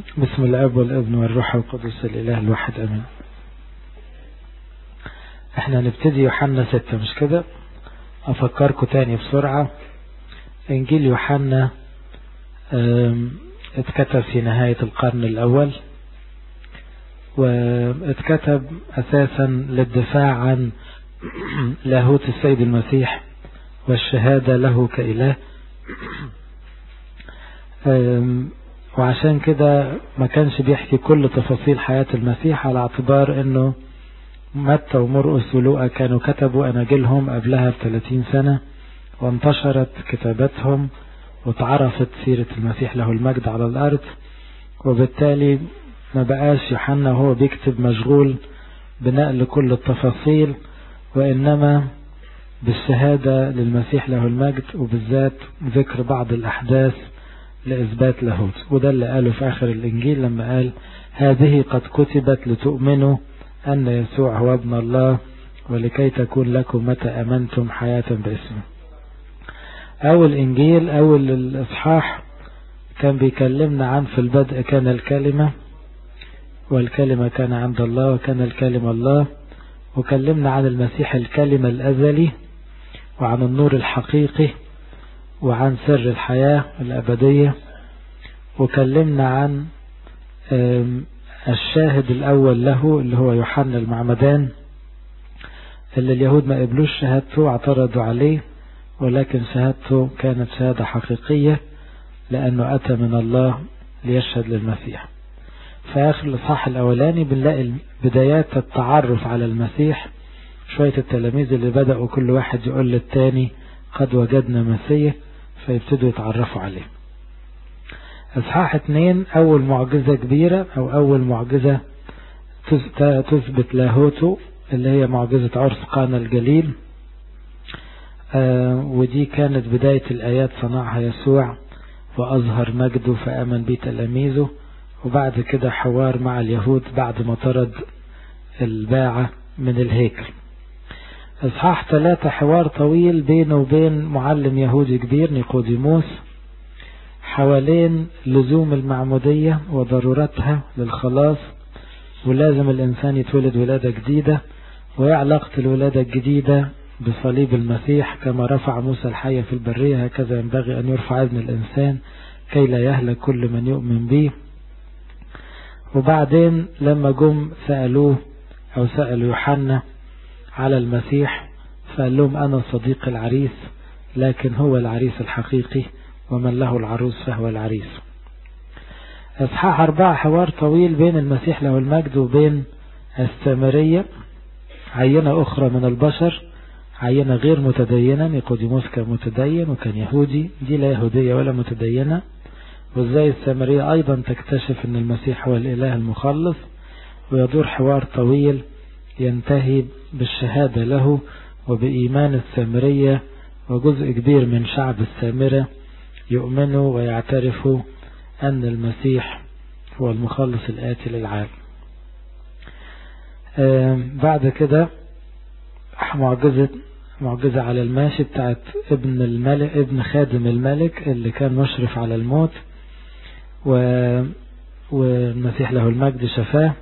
بسم الاب والابن والروح القدس الاله الواحد امين احنا هنبتدي يوحنا ستة مش كده افكركم تاني بسرعة انجيل يوحنا اتكتب في نهاية القرن الاول واتكتب اساسا للدفاع عن لاهوت السيد المسيح والشهادة له كإله وعشان كده ما كانش بيحكي كل تفاصيل حياة المسيح على اعتبار انه متى ومرقس ولوقا كانوا كتبوا اناجيلهم قبلها ب 30 سنة وانتشرت كتاباتهم وتعرفت سيرة المسيح له المجد على الارض وبالتالي ما بقاش يوحنا وهو بيكتب مشغول بنقل كل التفاصيل وإنما بالشهادة للمسيح له المجد وبالذات ذكر بعض الأحداث لإثبات لاهوت وده اللي قاله في آخر الإنجيل لما قال هذه قد كتبت لتؤمنوا أن يسوع هو ابن الله ولكي تكون لكم متى أمنتم حياة باسمه أول إنجيل أول الإصحاح كان بيكلمنا عن في البدء كان الكلمة والكلمة كان عند الله وكان الكلمة الله وكلمنا عن المسيح الكلمة الأزلي وعن النور الحقيقي وعن سر الحياة الأبدية وكلمنا عن الشاهد الأول له اللي هو يوحنا المعمدان اللي اليهود ما قبلوش شهادته واعترضوا عليه ولكن شهادته كانت شهادة حقيقية لأنه أتى من الله ليشهد للمسيح في آخر الإصحاح الأولاني بنلاقي بدايات التعرف على المسيح شوية التلاميذ اللي بدأوا كل واحد يقول للتاني قد وجدنا مسيح فيبتدوا يتعرفوا عليه إصحاح اتنين أول معجزة كبيرة أو أول معجزة تثبت لاهوته اللي هي معجزة عرس قانا الجليل آه ودي كانت بداية الآيات صنعها يسوع وأظهر مجده فأمن به تلاميذه وبعد كده حوار مع اليهود بعد ما طرد الباعة من الهيكل اصحاح ثلاثة حوار طويل بينه وبين معلم يهودي كبير نيقوديموس حوالين لزوم المعمودية وضرورتها للخلاص ولازم الإنسان يتولد ولادة جديدة وإيه علاقة الولادة الجديدة بصليب المسيح كما رفع موسى الحية في البرية هكذا ينبغي أن يرفع ابن الإنسان كي لا يهلك كل من يؤمن به وبعدين لما جم سألوه أو سألوا يوحنا على المسيح فقال لهم أنا صديق العريس لكن هو العريس الحقيقي ومن له العروس فهو العريس أصحاح أربعة حوار طويل بين المسيح له المجد وبين السامرية عينة أخرى من البشر عينة غير متدينة نيقوديموس كان متدين وكان يهودي دي لا يهودية ولا متدينة وازاي السامرية ايضا تكتشف ان المسيح هو الاله المخلص ويدور حوار طويل ينتهي بالشهادة له وبإيمان السامرية وجزء كبير من شعب السامرة يؤمنوا ويعترفوا أن المسيح هو المخلص الآتي للعالم بعد كده معجزة معجزة على الماشي بتاعت ابن الملك ابن خادم الملك اللي كان مشرف على الموت و... والمسيح له المجد شفاه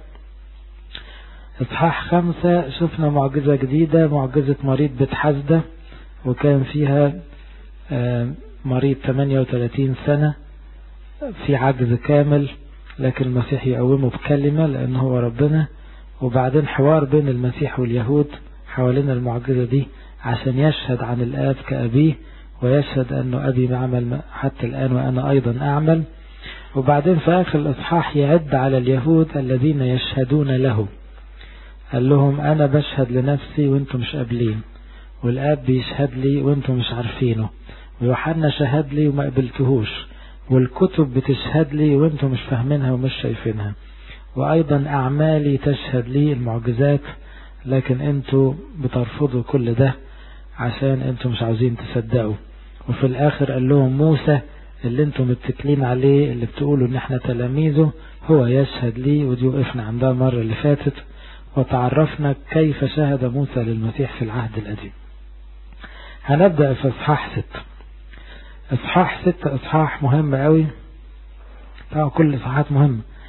اصحاح خمسة شفنا معجزة جديدة معجزة مريض بيت حسدة وكان فيها مريض 38 سنة في عجز كامل لكن المسيح يقومه بكلمة لأنه هو ربنا وبعدين حوار بين المسيح واليهود حوالين المعجزة دي عشان يشهد عن الآب كأبيه ويشهد أنه أبي معمل حتى الآن وأنا أيضا أعمل وبعدين في آخر الإصحاح يعد على اليهود الذين يشهدون له قال لهم أنا بشهد لنفسي وانتم مش قابلين والآب بيشهد لي وانتم مش عارفينه ويوحنا شهد لي وما قبلتهوش والكتب بتشهد لي وانتم مش فاهمينها ومش شايفينها وأيضا أعمالي تشهد لي المعجزات لكن انتوا بترفضوا كل ده عشان انتوا مش عاوزين تصدقوا وفي الاخر قال لهم موسى اللي انتم متكلين عليه اللي بتقولوا ان احنا تلاميذه هو يشهد لي ودي وقفنا عندها المرة اللي فاتت وتعرفنا كيف شهد موسى للمسيح في العهد القديم هنبدأ في اصحاح ستة اصحاح ستة اصحاح مهم قوي طبعا كل اصحاحات مهمة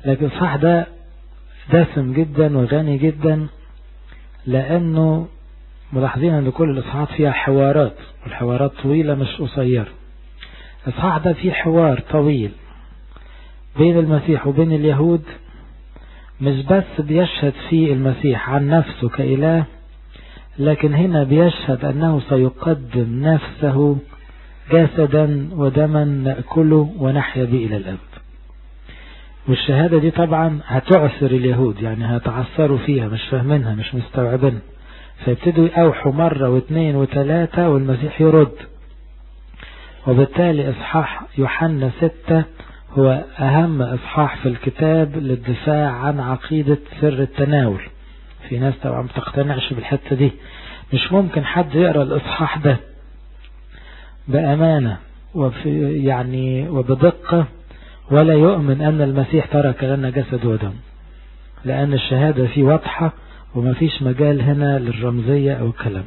لكن الإصحاح ده دسم جدا وغني جدا لأنه ملاحظين أن كل الإصحاحات فيها حوارات والحوارات طويلة مش قصيرة الإصحاح ده فيه حوار طويل بين المسيح وبين اليهود مش بس بيشهد فيه المسيح عن نفسه كإله لكن هنا بيشهد أنه سيقدم نفسه جسدا ودما نأكله ونحيا به إلى الأبد والشهادة دي طبعا هتعثر اليهود يعني هتعثروا فيها مش فاهمينها مش مستوعبينها فيبتدوا يأوحوا مرة واثنين وثلاثة والمسيح يرد وبالتالي إصحاح يوحنا ستة هو أهم إصحاح في الكتاب للدفاع عن عقيدة سر التناول في ناس طبعا بتقتنعش بالحتة دي مش ممكن حد يقرأ الإصحاح ده بأمانة وفي يعني وبدقة ولا يؤمن أن المسيح ترك لنا جسد ودم لأن الشهادة فيه واضحة وما فيش مجال هنا للرمزية أو الكلام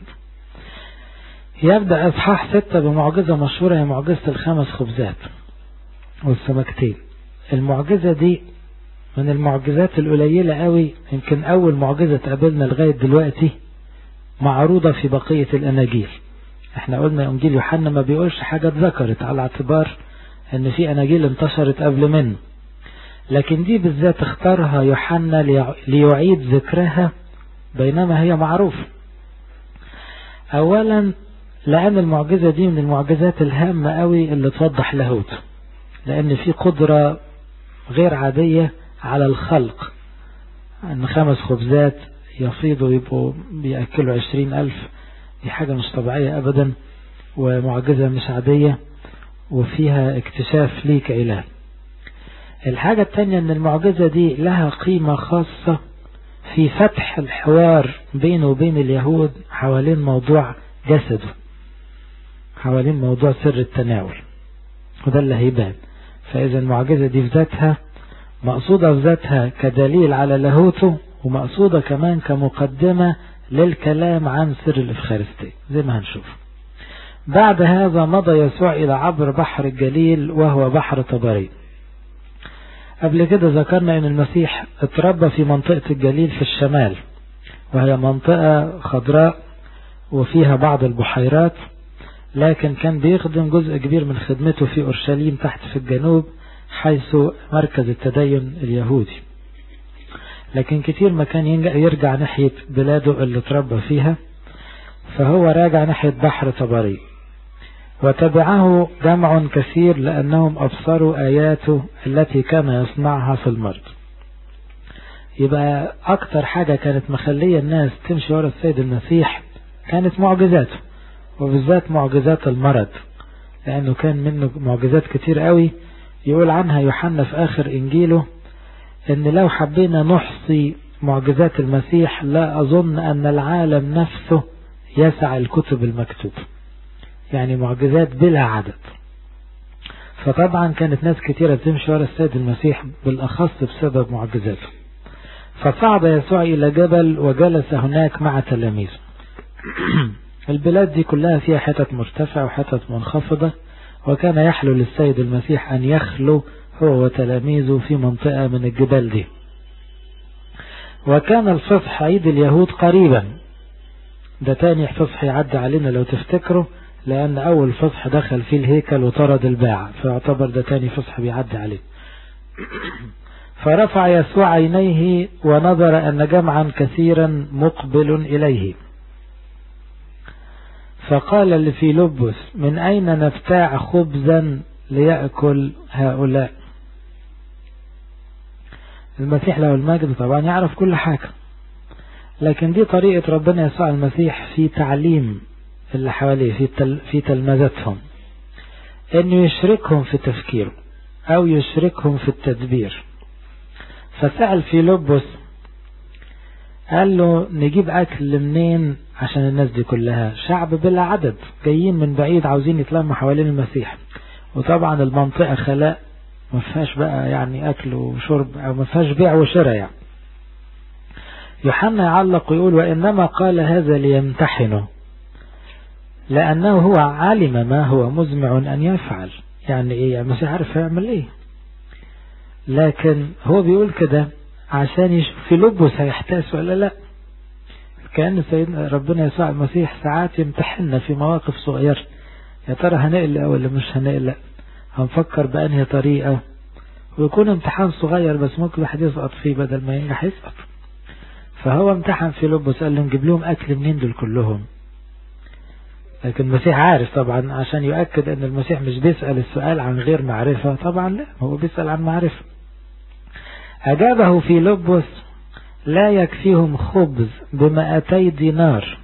يبدأ إصحاح ستة بمعجزة مشهورة هي معجزة الخمس خبزات والسمكتين المعجزة دي من المعجزات القليلة قوي يمكن أول معجزة تقابلنا لغاية دلوقتي معروضة في بقية الأناجيل احنا قلنا انجيل يوحنا ما بيقولش حاجة اتذكرت على اعتبار ان في اناجيل انتشرت قبل منه لكن دي بالذات اختارها يوحنا ليعيد ذكرها بينما هي معروفة اولا لان المعجزة دي من المعجزات الهامة قوي اللي توضح لاهوت لان في قدرة غير عادية على الخلق ان خمس خبزات يفيضوا يبقوا بيأكلوا عشرين ألف دي حاجة مش طبيعية أبدا ومعجزة مش عادية وفيها اكتشاف ليه كإله الحاجة التانية ان المعجزة دي لها قيمة خاصة في فتح الحوار بينه وبين اليهود حوالين موضوع جسده حوالين موضوع سر التناول وده اللي هيبان فإذا المعجزة دي في ذاتها مقصودة في ذاتها كدليل على لاهوته ومقصودة كمان كمقدمة للكلام عن سر الإفخارستية زي ما هنشوف بعد هذا مضى يسوع إلى عبر بحر الجليل وهو بحر طبري قبل كده ذكرنا أن المسيح اتربى في منطقة الجليل في الشمال وهي منطقة خضراء وفيها بعض البحيرات لكن كان بيخدم جزء كبير من خدمته في أورشليم تحت في الجنوب حيث مركز التدين اليهودي لكن كتير ما كان يرجع ناحية بلاده اللي اتربى فيها فهو راجع ناحية بحر طبري وتبعه جمع كثير لأنهم أبصروا آياته التي كان يصنعها في المرض يبقى أكتر حاجة كانت مخلية الناس تمشي ورا السيد المسيح كانت معجزاته وبالذات معجزات المرض لأنه كان منه معجزات كتير قوي يقول عنها يوحنا في آخر إنجيله ان لو حبينا نحصي معجزات المسيح لا اظن ان العالم نفسه يسع الكتب المكتوب يعني معجزات بلا عدد فطبعا كانت ناس كتيرة بتمشي ورا السيد المسيح بالاخص بسبب معجزاته فصعد يسوع الى جبل وجلس هناك مع تلاميذه البلاد دي كلها فيها حتت مرتفعة وحتت منخفضة وكان يحلو للسيد المسيح ان يخلو هو وتلاميذه في منطقة من الجبال دي وكان الفصح عيد اليهود قريبا ده تاني فصح يعدي علينا لو تفتكروا لأن أول فصح دخل فيه الهيكل وطرد الباعة فيعتبر ده تاني فصح بيعدي عليه فرفع يسوع عينيه ونظر أن جمعا كثيرا مقبل إليه فقال لفيلبس من أين نبتاع خبزا ليأكل هؤلاء المسيح له المجد طبعا يعرف كل حاجة لكن دي طريقة ربنا يسوع المسيح في تعليم اللي حواليه في تل في تلمذتهم انه يشركهم في تفكيره او يشركهم في التدبير فسأل فيلبس قال له نجيب اكل منين عشان الناس دي كلها شعب بلا عدد جايين من بعيد عاوزين يتلموا حوالين المسيح وطبعا المنطقة خلاء ما فيهاش بقى يعني اكل وشرب او ما فيهاش بيع وشراء يعني يوحنا يعلق ويقول وانما قال هذا ليمتحنه لانه هو علم ما هو مزمع ان يفعل يعني ايه يعني المسيح عارف يعمل ايه لكن هو بيقول كده عشان يشوف في لبس هيحتاس ولا لا كأن سيدنا ربنا يسوع المسيح ساعات يمتحننا في مواقف صغيرة يا ترى هنقلق ولا مش هنقلق هنفكر بأنهي طريقة ويكون امتحان صغير بس ممكن الواحد يسقط فيه بدل ما ينجح يسقط فهو امتحن في لبس قال له نجيب لهم أكل منين دول كلهم لكن المسيح عارف طبعا عشان يؤكد ان المسيح مش بيسأل السؤال عن غير معرفة طبعا لا هو بيسأل عن معرفة أجابه في لبس لا يكفيهم خبز بمائتي دينار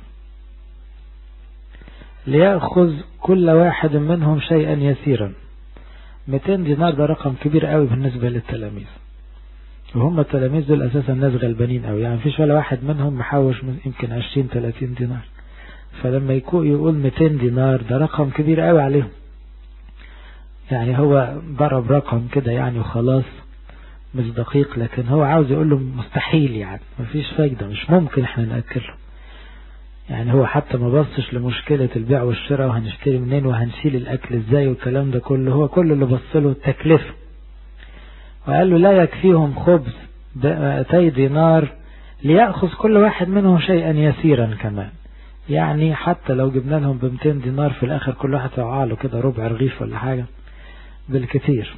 ليأخذ كل واحد منهم شيئا يسيرا 200 دينار ده رقم كبير قوي بالنسبة للتلاميذ وهم التلاميذ دول أساسا ناس غلبانين قوي يعني مفيش ولا واحد منهم محوش من يمكن 20 30 دينار فلما يكون يقول 200 دينار ده رقم كبير قوي عليهم يعني هو ضرب رقم كده يعني وخلاص مش دقيق لكن هو عاوز يقول له مستحيل يعني مفيش فايدة مش ممكن احنا نأكله يعني هو حتى ما بصش لمشكلة البيع والشراء وهنشتري منين وهنشيل الأكل ازاي والكلام ده كله هو كل اللي بص له التكلفة وقال له لا يكفيهم خبز بأتي دينار ليأخذ كل واحد منهم شيئا يسيرا كمان يعني حتى لو جبنا لهم ب 200 دينار في الآخر كل واحد يوعى له كده ربع رغيف ولا حاجة بالكثير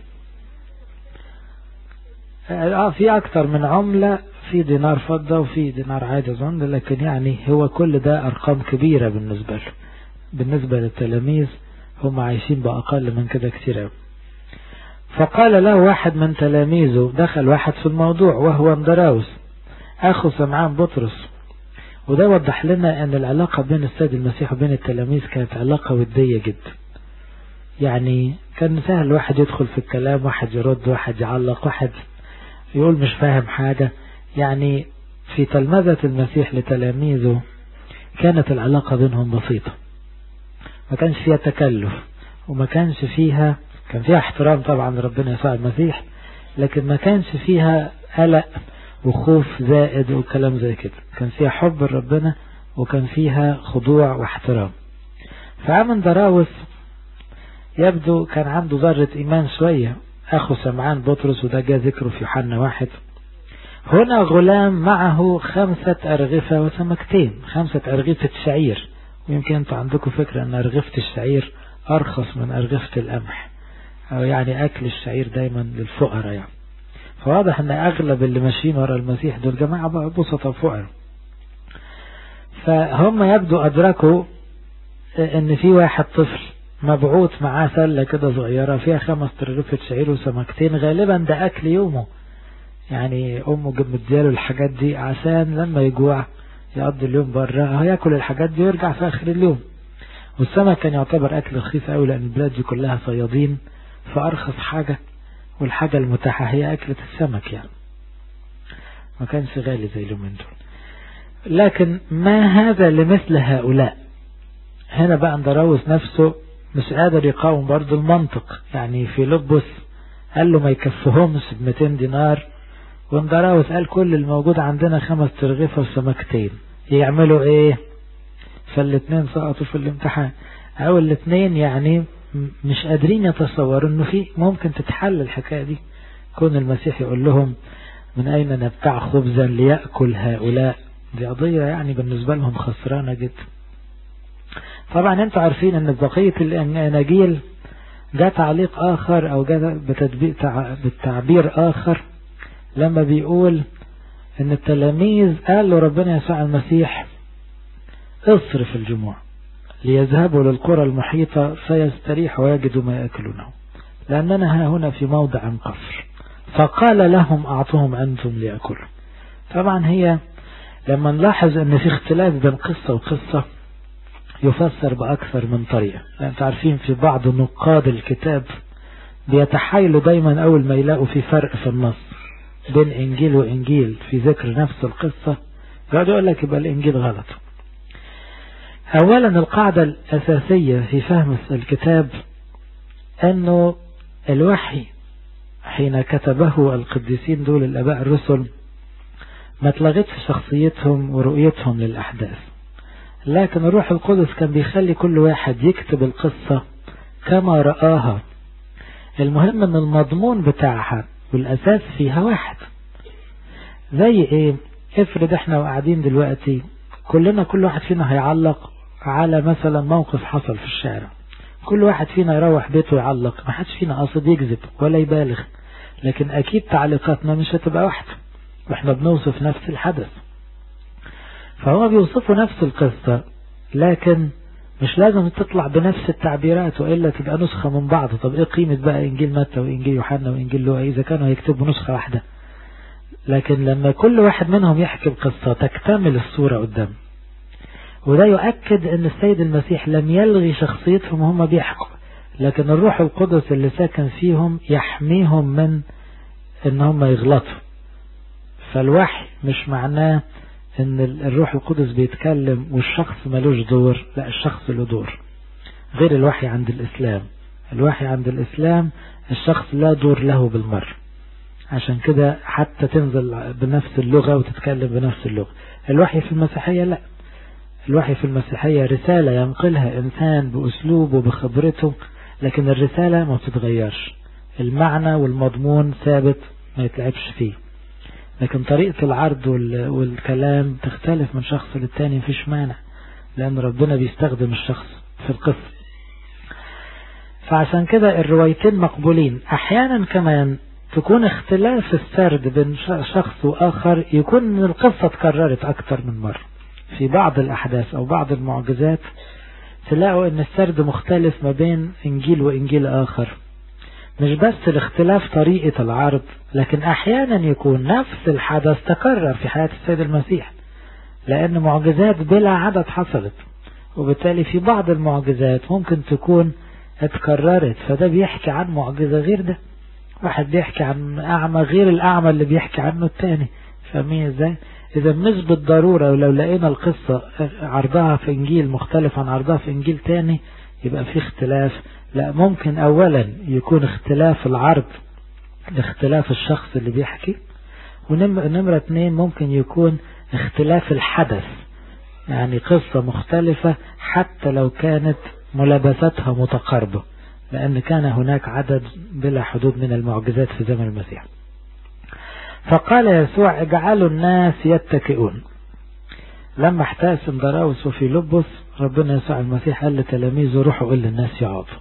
اه في اكتر من عملة في دينار فضة وفي دينار عادي اظن لكن يعني هو كل ده ارقام كبيرة بالنسبة له بالنسبة للتلاميذ هم عايشين بأقل من كده كتير قوي فقال له واحد من تلاميذه دخل واحد في الموضوع وهو اندراوس اخو سمعان بطرس وده وضح لنا ان العلاقة بين السيد المسيح وبين التلاميذ كانت علاقة ودية جدا يعني كان سهل واحد يدخل في الكلام واحد يرد واحد يعلق واحد يقول مش فاهم حاجة يعني في تلمذة المسيح لتلاميذه كانت العلاقة بينهم بسيطة ما كانش فيها تكلف وما كانش فيها كان فيها احترام طبعا ربنا يسوع المسيح لكن ما كانش فيها قلق وخوف زائد وكلام زي كده كان فيها حب لربنا وكان فيها خضوع واحترام فعمن دراوس يبدو كان عنده ذرة إيمان شوية أخو سمعان بطرس وده جاء ذكره في يوحنا واحد هنا غلام معه خمسة أرغفة وسمكتين خمسة أرغفة شعير ويمكن أنتوا عندكم فكرة أن أرغفة الشعير أرخص من أرغفة القمح أو يعني أكل الشعير دايما للفقراء يعني فواضح أن أغلب اللي ماشيين ورا المسيح دول جماعة بسطة فقراء فهم يبدو أدركوا أن في واحد طفل مبعوث معاه سلة كده صغيرة فيها خمس ترغفة شعير وسمكتين غالبا ده أكل يومه يعني أمه مدياله الحاجات دي عشان لما يجوع يقضي اليوم بره هياكل الحاجات دي ويرجع في آخر اليوم والسمك كان يعتبر أكل رخيص قوي لأن البلاد دي كلها صيادين فأرخص حاجة والحاجة المتاحة هي أكلة السمك يعني ما كانش غالي زي اليومين دول لكن ما هذا لمثل هؤلاء هنا بقى اندراوس نفسه مش قادر يقاوم برضه المنطق يعني في لبس قال له ما يكفهمش ب 200 دينار واندراوس قال كل الموجود عندنا خمس ترغيفة وسمكتين يعملوا ايه فالاثنين سقطوا في الامتحان او الاثنين يعني مش قادرين يتصوروا انه في ممكن تتحل الحكاية دي كون المسيح يقول لهم من اين نبتع خبزا ليأكل هؤلاء دي قضية يعني بالنسبة لهم خسرانة جدا طبعا انتوا عارفين ان بقية الاناجيل جاء تعليق اخر او جاء بالتعبير اخر لما بيقول ان التلاميذ قالوا ربنا يسوع المسيح اصرف الجموع ليذهبوا للقرى المحيطة فيستريحوا ويجدوا ما يأكلونه لأننا ها هنا في موضع قصر فقال لهم أعطوهم أنتم ليأكلوا طبعا هي لما نلاحظ أن في اختلاف بين قصة وقصة يفسر بأكثر من طريقة لأن عارفين في بعض نقاد الكتاب بيتحايلوا دايما أول ما يلاقوا في فرق في النص بين إنجيل وإنجيل في ذكر نفس القصة يقعد يقول لك يبقى الإنجيل غلط أولا القاعدة الأساسية في فهم الكتاب أنه الوحي حين كتبه القديسين دول الأباء الرسل ما اتلغتش شخصيتهم ورؤيتهم للأحداث لكن الروح القدس كان بيخلي كل واحد يكتب القصة كما رآها المهم ان المضمون بتاعها والأساس فيها واحد زي ايه افرض احنا وقاعدين دلوقتي كلنا كل واحد فينا هيعلق على مثلا موقف حصل في الشارع كل واحد فينا يروح بيته يعلق ما حدش فينا قصد يكذب ولا يبالغ لكن اكيد تعليقاتنا مش هتبقى واحدة واحنا بنوصف نفس الحدث فهو بيوصفوا نفس القصة لكن مش لازم تطلع بنفس التعبيرات وإلا تبقى نسخة من بعض طب ايه قيمة بقى انجيل متى وانجيل يوحنا وانجيل لوقا اذا كانوا هيكتبوا نسخة واحدة لكن لما كل واحد منهم يحكي القصة تكتمل الصورة قدام وده يؤكد ان السيد المسيح لم يلغي شخصيتهم وهم بيحكوا لكن الروح القدس اللي ساكن فيهم يحميهم من ان هم يغلطوا فالوحي مش معناه ان الروح القدس بيتكلم والشخص ملوش دور لا الشخص له دور غير الوحي عند الاسلام الوحي عند الاسلام الشخص لا دور له بالمر عشان كده حتى تنزل بنفس اللغة وتتكلم بنفس اللغة الوحي في المسيحية لا الوحي في المسيحية رسالة ينقلها إنسان بأسلوبه بخبرته لكن الرسالة ما بتتغيرش المعنى والمضمون ثابت ما يتلعبش فيه لكن طريقة العرض والكلام تختلف من شخص للتاني مفيش مانع لأن ربنا بيستخدم الشخص في القصة فعشان كده الروايتين مقبولين أحيانا كمان تكون اختلاف السرد بين شخص وآخر يكون ان القصة اتكررت أكتر من مرة في بعض الأحداث أو بعض المعجزات تلاقوا ان السرد مختلف ما بين إنجيل وإنجيل آخر مش بس الاختلاف طريقة العرض لكن أحيانا يكون نفس الحدث تكرر في حياة السيد المسيح لأن معجزات بلا عدد حصلت وبالتالي في بعض المعجزات ممكن تكون اتكررت فده بيحكي عن معجزة غير ده واحد بيحكي عن أعمى غير الأعمى اللي بيحكي عنه التاني فاهمين ازاي إذا مش بالضرورة ولو لقينا القصة عرضها في إنجيل مختلف عن عرضها في إنجيل تاني يبقى في اختلاف لا ممكن أولا يكون اختلاف العرض لاختلاف الشخص اللي بيحكي ونمرة اتنين ممكن يكون اختلاف الحدث يعني قصة مختلفة حتى لو كانت ملابستها متقاربة لأن كان هناك عدد بلا حدود من المعجزات في زمن المسيح فقال يسوع اجعلوا الناس يتكئون لما احتاس اندراوس وفي لبس ربنا يسوع المسيح قال لتلاميذه روحوا قل للناس يقعدوا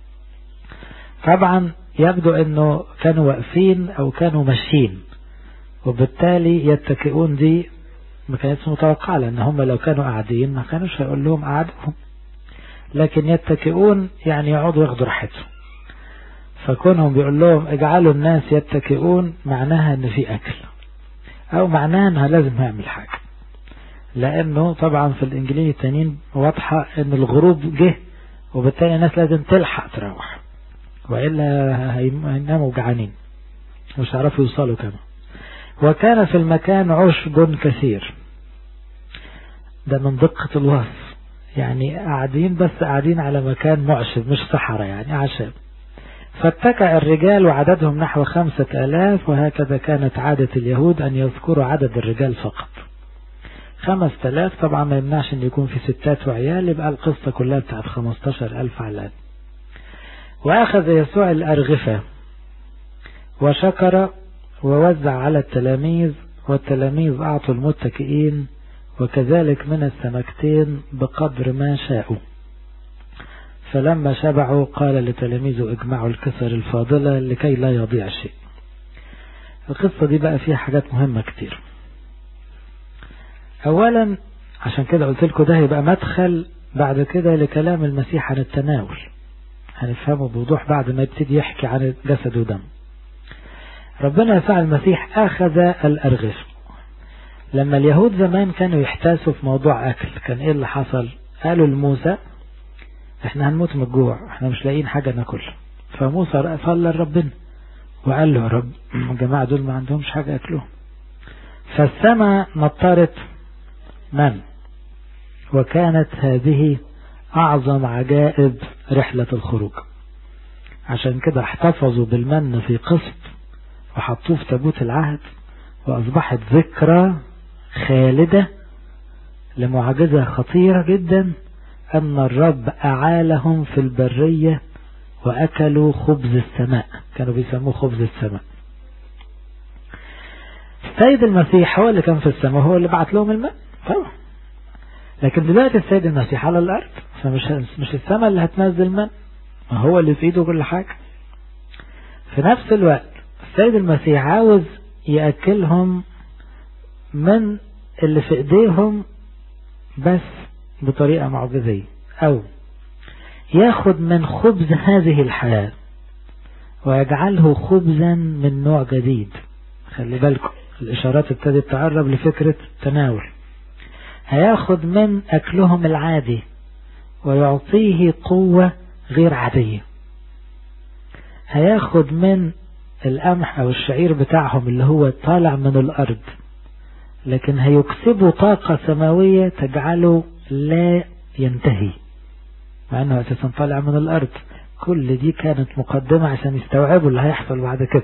طبعا يبدو انه كانوا واقفين او كانوا ماشيين وبالتالي يتكئون دي ما كانتش متوقعة لان هم لو كانوا قاعدين ما كانوش هيقول لهم قعدهم لكن يتكئون يعني يقعدوا ياخدوا راحتهم فكونهم بيقول لهم اجعلوا الناس يتكئون معناها ان في اكل او معناها انها لازم هعمل حاجة لانه طبعا في الانجليزي التانيين واضحة ان الغروب جه وبالتالي الناس لازم تلحق تروح وإلا هيناموا جعانين مش هيعرفوا يوصلوا كمان وكان في المكان عشب كثير ده من دقة الوصف يعني قاعدين بس قاعدين على مكان معشب مش صحراء يعني عشب فاتكأ الرجال وعددهم نحو خمسة آلاف وهكذا كانت عادة اليهود أن يذكروا عدد الرجال فقط خمس آلاف طبعا ما يمنعش أن يكون في ستات وعيال يبقى القصة كلها بتاعت خمستاشر ألف على الأقل وأخذ يسوع الأرغفة وشكر ووزع على التلاميذ والتلاميذ أعطوا المتكئين وكذلك من السمكتين بقدر ما شاءوا فلما شبعوا قال لتلاميذه اجمعوا الكسر الفاضلة لكي لا يضيع شيء القصة دي بقى فيها حاجات مهمة كتير أولا عشان كده قلت لكم ده هيبقى مدخل بعد كده لكلام المسيح عن التناول هنفهمه بوضوح بعد ما يبتدي يحكي عن جسد ودم ربنا يسوع المسيح أخذ الأرغف لما اليهود زمان كانوا يحتاسوا في موضوع أكل كان إيه اللي حصل قالوا لموسى احنا هنموت من الجوع احنا مش لاقيين حاجة ناكل فموسى صلى لربنا وقال له يا رب الجماعة دول ما عندهمش حاجة ياكلوهم فالسماء مطرت من وكانت هذه أعظم عجائب رحلة الخروج عشان كده احتفظوا بالمن في قسط وحطوه في تابوت العهد وأصبحت ذكرى خالدة لمعجزة خطيرة جدا أن الرب أعالهم في البرية وأكلوا خبز السماء كانوا بيسموه خبز السماء السيد المسيح هو اللي كان في السماء هو اللي بعت لهم الماء طبعا لكن دلوقتي السيد المسيح على الأرض فمش مش السماء اللي هتنزل من ما هو اللي في ايده كل حاجة في نفس الوقت السيد المسيح عاوز يأكلهم من اللي في ايديهم بس بطريقة معجزية او ياخد من خبز هذه الحياة ويجعله خبزا من نوع جديد خلي بالكم الإشارات ابتدت تقرب لفكرة التناول هياخد من أكلهم العادي ويعطيه قوة غير عادية هياخد من القمح أو الشعير بتاعهم اللي هو طالع من الأرض لكن هيكسبه طاقة سماوية تجعله لا ينتهي مع أنه أساسا طالع من الأرض كل دي كانت مقدمة عشان يستوعبوا اللي هيحصل بعد كده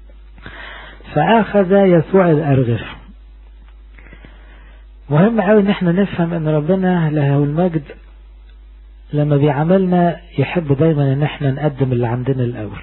فأخذ يسوع الأرغف مهم قوي ان احنا نفهم ان ربنا له المجد لما بيعاملنا يحب دايما ان احنا نقدم اللي عندنا الاول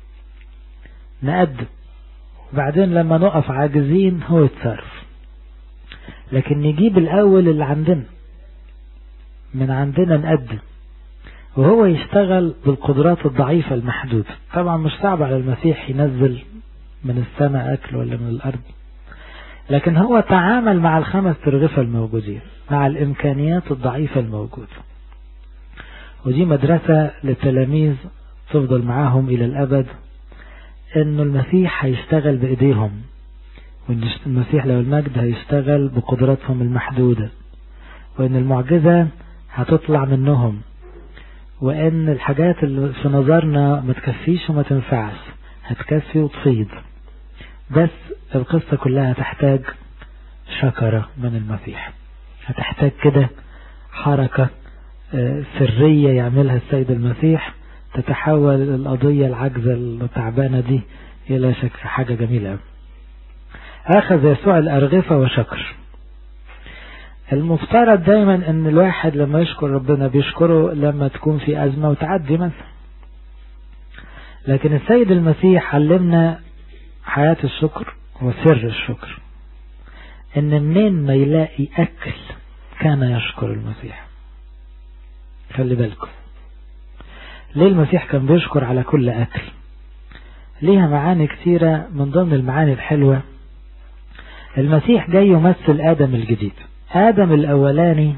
نقدم وبعدين لما نقف عاجزين هو يتصرف لكن نجيب الاول اللي عندنا من عندنا نقدم وهو يشتغل بالقدرات الضعيفة المحدودة طبعا مش صعب على المسيح ينزل من السماء أكل ولا من الأرض لكن هو تعامل مع الخمس ترغفة الموجودين مع الإمكانيات الضعيفة الموجودة ودي مدرسة للتلاميذ تفضل معاهم إلى الأبد إنه المسيح هيشتغل بإيديهم وإن المسيح لو المجد هيشتغل بقدراتهم المحدودة وإن المعجزة هتطلع منهم وإن الحاجات اللي في نظرنا ما تكفيش وما تنفعش هتكفي وتفيض بس القصة كلها تحتاج شكرة من المسيح هتحتاج كده حركة سرية يعملها السيد المسيح تتحول القضية العجزة التعبانة دي إلى شكل حاجة جميلة أخذ يسوع الأرغفة وشكر المفترض دايما ان الواحد لما يشكر ربنا بيشكره لما تكون في أزمة وتعدي مثلا لكن السيد المسيح علمنا حياة الشكر وسر الشكر ان منين ما يلاقي اكل كان يشكر المسيح خلي بالكم ليه المسيح كان بيشكر على كل اكل ليها معاني كثيرة من ضمن المعاني الحلوة المسيح جاي يمثل آدم الجديد آدم الأولاني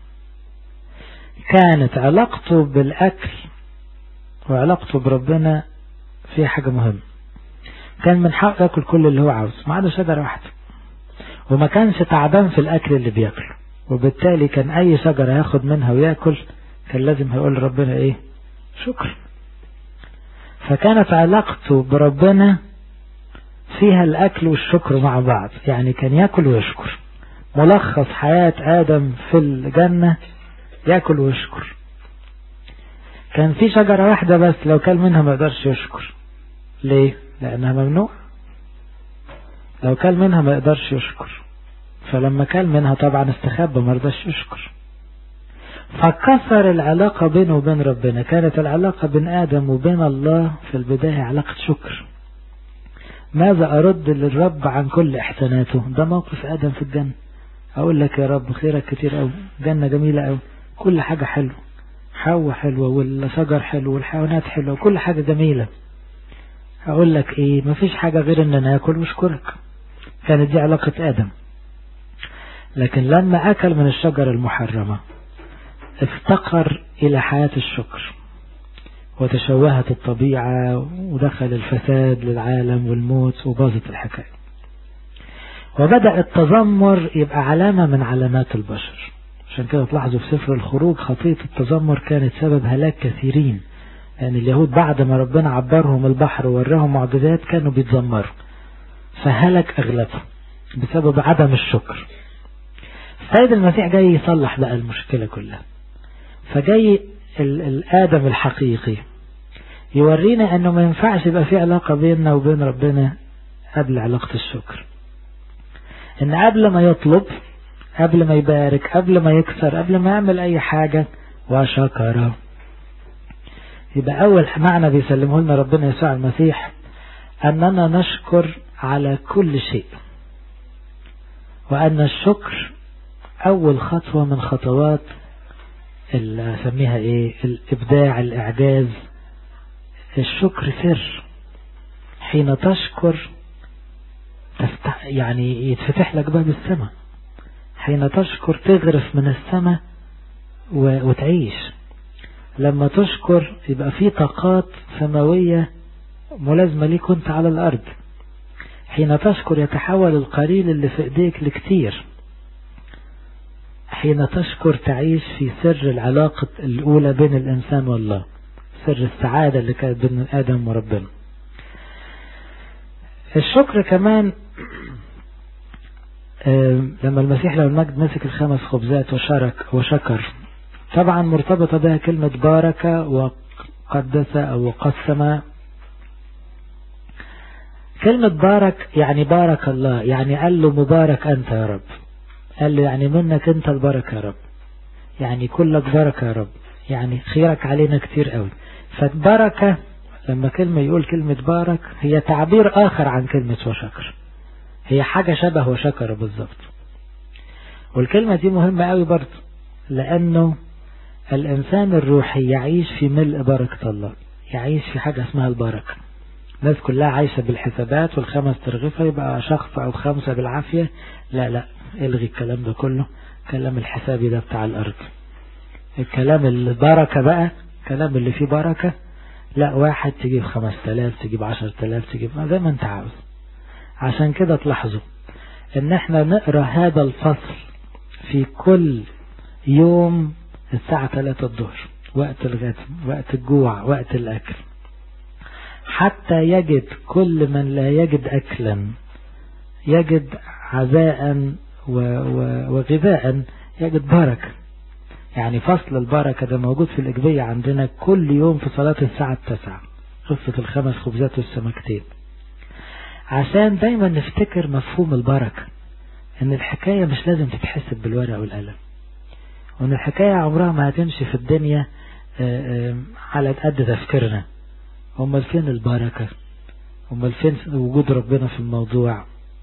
كانت علاقته بالأكل وعلاقته بربنا فيها حاجة مهمة كان من حقه ياكل كل اللي هو عاوزه ما عدا شجرة واحدة وما كانش تعبان في الأكل اللي بياكله وبالتالي كان أي شجرة ياخد منها وياكل كان لازم هيقول ربنا إيه شكر فكانت علاقته بربنا فيها الأكل والشكر مع بعض يعني كان ياكل ويشكر ملخص حياة آدم في الجنة ياكل ويشكر كان في شجرة واحدة بس لو كل منها ما يقدرش يشكر ليه لأنها ممنوع لو كل منها ما يقدرش يشكر فلما كل منها طبعا استخبى ما رضاش يشكر فكسر العلاقة بينه وبين ربنا كانت العلاقة بين آدم وبين الله في البداية علاقة شكر ماذا أرد للرب عن كل إحساناته ده موقف آدم في الجنة أقول لك يا رب خيرك كتير أوي جنة جميلة أوي كل حاجة حلوة حواء حلوة والشجر حلو والحيوانات حلوة وكل حاجة جميلة أقول لك إيه مفيش حاجة غير إن ناكل واشكرك كانت دي علاقة آدم لكن لما أكل من الشجرة المحرمة افتقر إلى حياة الشكر وتشوهت الطبيعة ودخل الفساد للعالم والموت وباظت الحكاية وبدأ التذمر يبقى علامة من علامات البشر عشان كده تلاحظوا في سفر الخروج خطية التذمر كانت سبب هلاك كثيرين لأن يعني اليهود بعد ما ربنا عبرهم البحر ووراهم معجزات كانوا بيتذمروا فهلك أغلبهم بسبب عدم الشكر السيد المسيح جاي يصلح بقى المشكلة كلها فجاي الآدم الحقيقي يورينا أنه ما ينفعش يبقى في علاقة بيننا وبين ربنا قبل علاقة الشكر ان قبل ما يطلب قبل ما يبارك قبل ما يكسر قبل ما يعمل اي حاجة وشكر يبقى اول معنى بيسلمه لنا ربنا يسوع المسيح اننا نشكر على كل شيء وأن الشكر أول خطوة من خطوات اللي أسميها إيه الإبداع الإعجاز الشكر سر حين تشكر تفتح يعني يتفتح لك باب السماء حين تشكر تغرف من السماء وتعيش لما تشكر يبقى في طاقات سماوية ملازمة ليك وانت على الأرض حين تشكر يتحول القليل اللي في ايديك لكتير حين تشكر تعيش في سر العلاقة الأولى بين الإنسان والله سر السعادة اللي كانت بين آدم وربنا الشكر كمان لما المسيح لو المجد مسك الخمس خبزات وشارك وشكر طبعا مرتبطة بها كلمة بارك وقدس أو قسم كلمة بارك يعني بارك الله يعني قال له مبارك أنت يا رب قال له يعني منك أنت البركة يا رب يعني كلك بركة يا رب يعني خيرك علينا كتير قوي فالبركة لما كلمة يقول كلمة بارك هي تعبير آخر عن كلمة وشكر هي حاجة شبه وشكر بالظبط والكلمة دي مهمة قوي برضه لأنه الإنسان الروحي يعيش في ملء بركة الله يعيش في حاجة اسمها البركة الناس كلها عايشة بالحسابات والخمس ترغفة يبقى شخص أو خمسة بالعافية لا لا الغي الكلام ده كله كلام الحسابي ده بتاع الأرض الكلام البركة بقى كلام اللي فيه بركة لا واحد تجيب خمس تلاف تجيب عشر تلاف تجيب زي ما انت عاوز عشان كده تلاحظوا ان احنا نقرأ هذا الفصل في كل يوم الساعة 3 الظهر وقت الغد وقت الجوع وقت الأكل حتى يجد كل من لا يجد أكلا يجد عزاء وغذاء يجد بركة يعني فصل البركة ده موجود في الإجبية عندنا كل يوم في صلاة الساعة التاسعة قصة الخمس خبزات والسمكتين عشان دايما نفتكر مفهوم البركة ان الحكاية مش لازم تتحسب بالورقة والقلم وان الحكاية عمرها ما هتمشي في الدنيا على قد تفكيرنا امال فين البركة امال فين وجود ربنا في الموضوع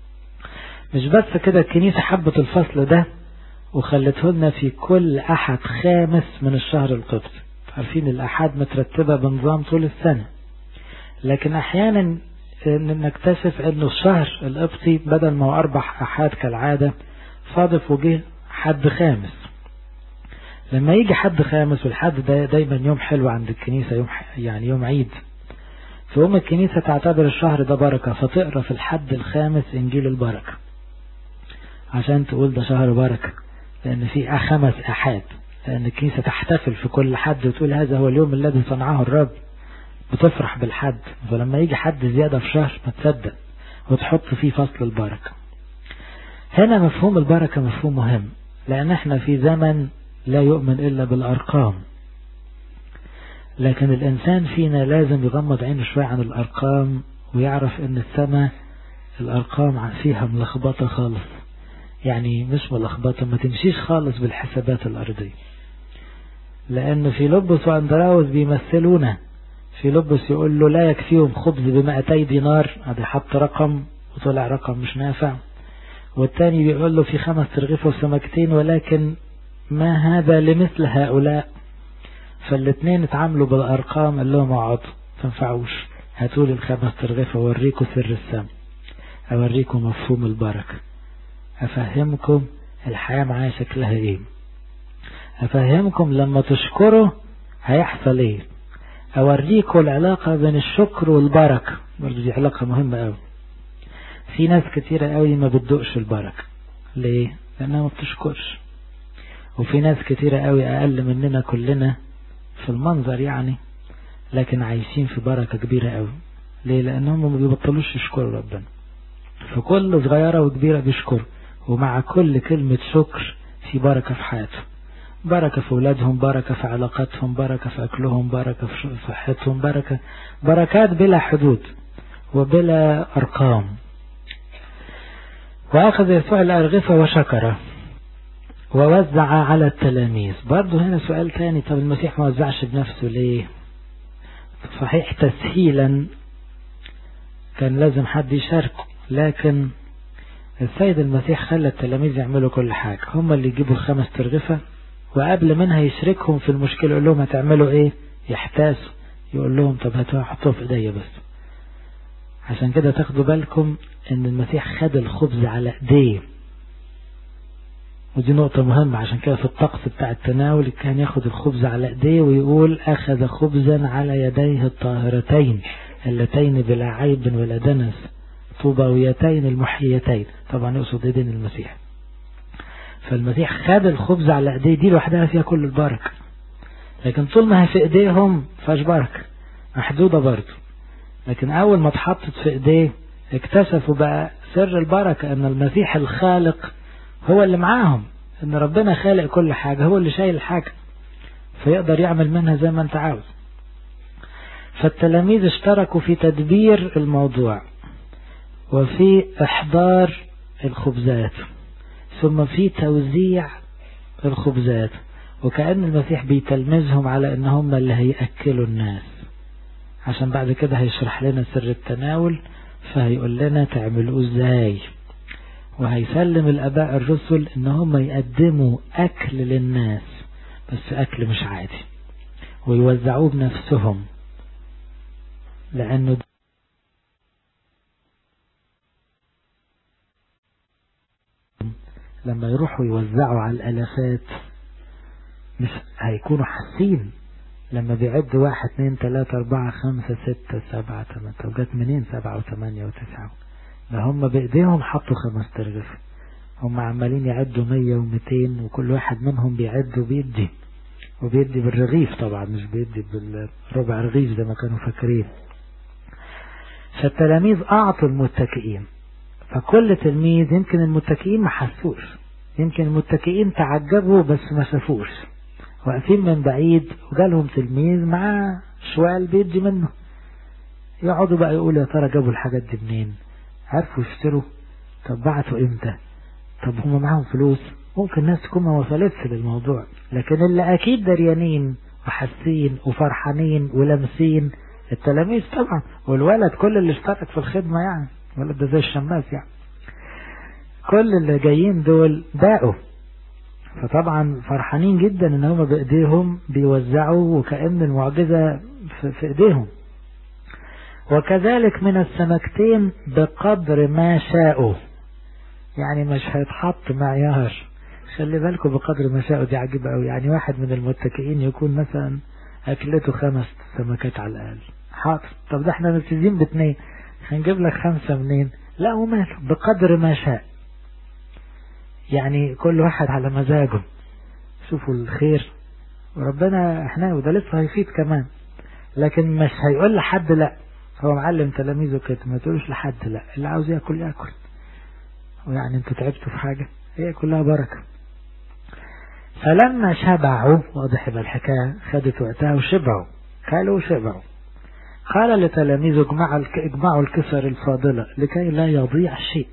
مش بس كده الكنيسة حبت الفصل ده وخلته لنا في كل أحد خامس من الشهر القبطي عارفين الأحد مترتبة بنظام طول السنة لكن أحيانا نكتشف أنه الشهر القبطي بدل ما هو أربع أحد كالعادة صادف وجه حد خامس لما يجي حد خامس والحد ده دايما يوم حلو عند الكنيسة يوم يعني يوم عيد فهم الكنيسة تعتبر الشهر ده بركة فتقرأ في الحد الخامس إنجيل البركة عشان تقول ده شهر بركة لأن في خمس أحاد لأن الكنيسة تحتفل في كل حد وتقول هذا هو اليوم الذي صنعه الرب بتفرح بالحد فلما يجي حد زيادة في شهر ما تصدق وتحط فيه فصل البركة هنا مفهوم البركة مفهوم مهم لأن احنا في زمن لا يؤمن إلا بالأرقام لكن الإنسان فينا لازم يغمض عينه شوية عن الأرقام ويعرف أن السماء الأرقام فيها ملخبطة خالص يعني مش ملخبطة ما تمشيش خالص بالحسابات الأرضية لأن في لبس وأندراوس بيمثلونا في لبس يقول له لا يكفيهم خبز بمئتي دينار هذا حط رقم وطلع رقم مش نافع والتاني بيقول له في خمس ترغيف وسمكتين ولكن ما هذا لمثل هؤلاء فالاثنين اتعاملوا بالأرقام قال لهم اقعدوا تنفعوش هاتوا لي الخمس ترغيف اوريكم سر السم اوريكم مفهوم البركة افهمكم الحياة معايا شكلها ايه افهمكم لما تشكروا هيحصل ايه اوريكم العلاقة بين الشكر والبركة برضو دي علاقة مهمة قوي في ناس كتيرة قوي ما بتدقش البركة ليه لانها ما بتشكرش وفي ناس كتيرة قوي اقل مننا كلنا في المنظر يعني لكن عايشين في بركة كبيرة قوي ليه لانهم ما بيبطلوش يشكروا ربنا في كل صغيرة وكبيرة بيشكروا ومع كل كلمة شكر في بركة في حياتهم بركة في أولادهم بركة في علاقاتهم بركة في أكلهم بركة في صحتهم بركة بركات بلا حدود وبلا أرقام وأخذ يسوع الأرغفة وشكره ووزع على التلاميذ برضه هنا سؤال تاني طب المسيح ما وزعش بنفسه ليه صحيح تسهيلا كان لازم حد يشاركه لكن السيد المسيح خلى التلاميذ يعملوا كل حاجة هم اللي يجيبوا الخمس ترغفة وقبل منها يشركهم في المشكلة يقول لهم هتعملوا ايه يحتاسوا يقول لهم طب هاتوا حطوه في ايديا بس عشان كده تاخدوا بالكم ان المسيح خد الخبز على ايديه ودي نقطة مهمة عشان كده في الطقس بتاع التناول كان ياخد الخبز على ايديه ويقول اخذ خبزا على يديه الطاهرتين اللتين بلا عيب ولا دنس طوباويتين المحيتين طبعا يقصد ايدين المسيح فالمسيح خد الخبز على ايديه دي لوحدها فيها كل البركة لكن طول ما هي في ايديهم فاش بركة محدودة برضه لكن اول ما اتحطت في ايديه اكتشفوا بقى سر البركة ان المسيح الخالق هو اللي معاهم ان ربنا خالق كل حاجة هو اللي شايل الحاجة فيقدر يعمل منها زي ما انت عاوز فالتلاميذ اشتركوا في تدبير الموضوع وفي احضار الخبزات ثم في توزيع الخبزات وكأن المسيح بيتلمذهم على ان هم اللي هيأكلوا الناس عشان بعد كده هيشرح لنا سر التناول فهيقول لنا تعملوه ازاي وهيسلم الاباء الرسل ان هم يقدموا اكل للناس بس اكل مش عادي ويوزعوه بنفسهم لانه لما يروحوا يوزعوا على الالافات مش هيكونوا حاسين لما بيعد واحد اتنين تلاتة اربعة خمسة ستة سبعة تمانية طب جت منين سبعة وثمانية وتسعة ده هم بايديهم حطوا خمس ترغف هم عمالين يعدوا مية ومتين وكل واحد منهم بيعد وبيدي وبيدي بالرغيف طبعا مش بيدي بالربع رغيف زي ما كانوا فاكرين فالتلاميذ اعطوا المتكئين فكل تلميذ يمكن المتكئين ما حسوش يمكن المتكئين تعجبوا بس ما شافوش واقفين من بعيد وجالهم تلميذ معاه شوال بيدي منه يقعدوا بقى يقولوا يا ترى جابوا الحاجات دي منين عرفوا يشتروا طب بعتوا امتى طب هم معاهم فلوس ممكن الناس تكون ما وصلتش للموضوع لكن اللي اكيد دريانين وحاسين وفرحانين ولامسين التلاميذ طبعا والولد كل اللي اشترك في الخدمة يعني الولد ده زي الشماس يعني كل اللي جايين دول باقوا فطبعا فرحانين جدا ان هم بايديهم بيوزعوا وكأن المعجزة في, في ايديهم وكذلك من السمكتين بقدر ما شاءوا يعني مش هيتحط معيار خلي بالكم بقدر ما شاءوا دي عجيبة قوي يعني واحد من المتكئين يكون مثلا اكلته خمس سمكات على الاقل حاضر طب ده احنا مبتدين باثنين هنجيب لك خمسة منين لا وماله بقدر ما شاء يعني كل واحد على مزاجه شوفوا الخير وربنا احنا وده لسه هيفيد كمان لكن مش هيقول لحد لا هو معلم تلاميذه كده ما تقولوش لحد لا اللي عاوز ياكل ياكل ويعني انتوا تعبتوا في حاجة هي كلها بركة فلما شبعوا واضح يبقى الحكاية خدت وقتها وشبعوا كلوا وشبعوا قال لتلاميذه اجمعوا اجمعوا الكسر الفاضلة لكي لا يضيع شيء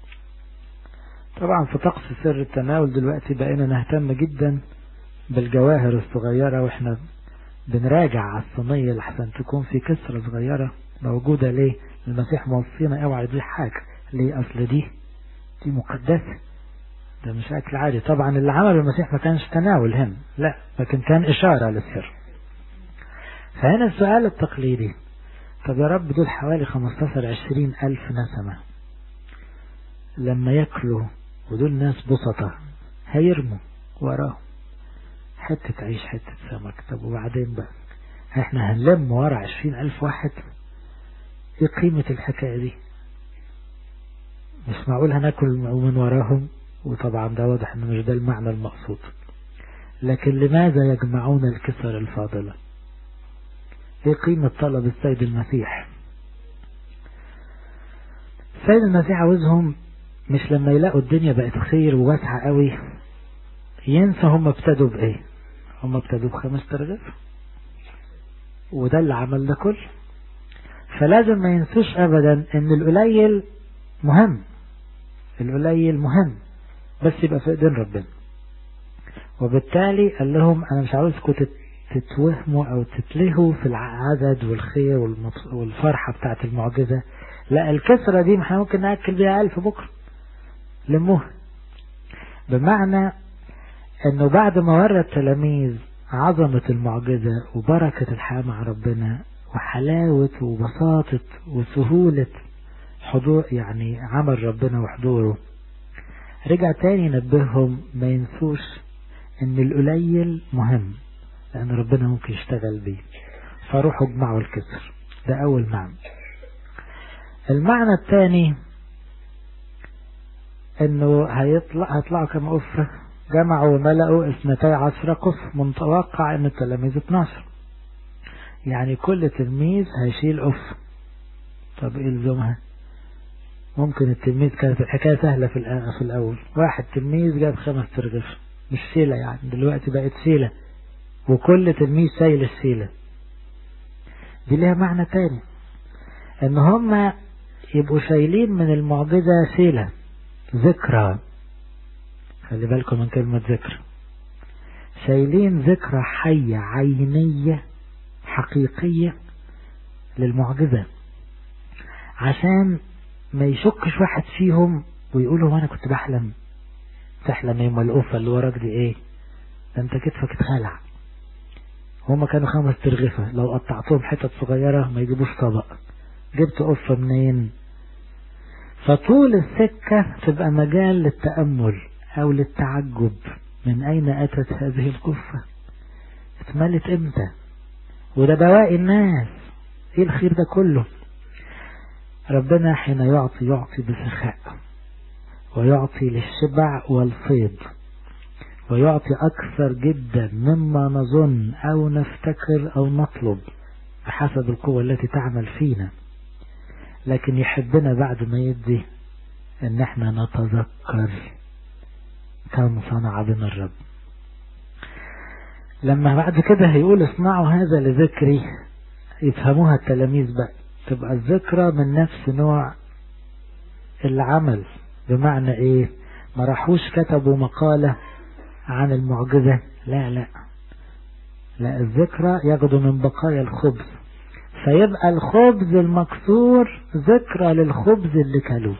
طبعا في طقس سر التناول دلوقتي بقينا نهتم جدا بالجواهر الصغيرة واحنا بنراجع على الصينية لحسن تكون في كسرة صغيرة موجودة ليه المسيح موصينا اوعى يضيع حاجة ليه اصل دي دي مقدسة ده مش اكل عادي طبعا اللي عمل المسيح ما كانش تناول هنا لا لكن كان اشارة للسر فهنا السؤال التقليدي طب يا رب دول حوالي 15 20 ألف نسمة لما ياكلوا ودول ناس بسطة هيرموا وراهم حتة عيش حتة سمك طب وبعدين بقى احنا هنلم ورا عشرين ألف واحد ايه قيمة الحكاية دي مش معقول هناكل من وراهم وطبعا ده واضح انه مش ده المعنى المقصود لكن لماذا يجمعون الكسر الفاضلة ايه قيمة طلب السيد المسيح السيد المسيح عاوزهم مش لما يلاقوا الدنيا بقت خير وواسعة قوي ينسى هم ابتدوا بايه هم ابتدوا بخمس ترغيف وده اللي عمل ده كله فلازم ما ينسوش ابدا ان القليل مهم القليل مهم بس يبقى في ايدين ربنا وبالتالي قال لهم انا مش عاوزكم تتوهموا او تتلهوا في العدد والخير والفرحة بتاعت المعجزة لا الكسرة دي احنا ممكن نأكل بيها ألف بكرة لموها بمعنى انه بعد ما ورى التلاميذ عظمة المعجزة وبركة الحياة مع ربنا وحلاوة وبساطة وسهولة حضور يعني عمل ربنا وحضوره رجع تاني ينبههم ما ينسوش ان القليل مهم لان ربنا ممكن يشتغل بيه فروحوا اجمعوا الكسر ده اول معنى المعنى الثاني انه هيطلع هيطلعوا كم قفة جمعوا وملأوا اثنتي عشر قف متوقع ان التلاميذ 12 يعني كل تلميذ هيشيل قف طب ايه لزومها ممكن التلميذ كانت الحكاية سهلة في في الأول واحد تلميذ جاب خمس ترغف مش سيلة يعني دلوقتي بقت سيلة وكل تلميذ شايل السيلة دي ليها معنى تاني ان هم يبقوا شايلين من المعجزة سيلة ذكرى خلي بالكم من كلمة ذكر شايلين ذكرى حية عينية حقيقية للمعجزة عشان ما يشكش واحد فيهم ويقول له انا كنت بحلم تحلم ايه القفه اللي وراك دي ايه ده انت كتفك اتخلع هما كانوا خمس ترغفة لو قطعتهم حتت صغيرة ما يجيبوش طبق جبت قفة منين فطول السكة تبقى مجال للتأمل او للتعجب من اين اتت هذه القفة اتملت امتى وده بواقي الناس ايه الخير ده كله ربنا حين يعطي يعطي بسخاء ويعطي للشبع والفيض ويعطي أكثر جدا مما نظن أو نفتكر أو نطلب بحسب القوة التي تعمل فينا لكن يحبنا بعد ما يدي ان احنا نتذكر كم صنع بنا الرب لما بعد كده هيقول اصنعوا هذا لذكري يفهموها التلاميذ بقى تبقى الذكرى من نفس نوع العمل بمعنى ايه ما راحوش كتبوا مقالة عن المعجزة لا لا لا الذكرى ياخدوا من بقايا الخبز فيبقى الخبز المكسور ذكرى للخبز اللي كلوه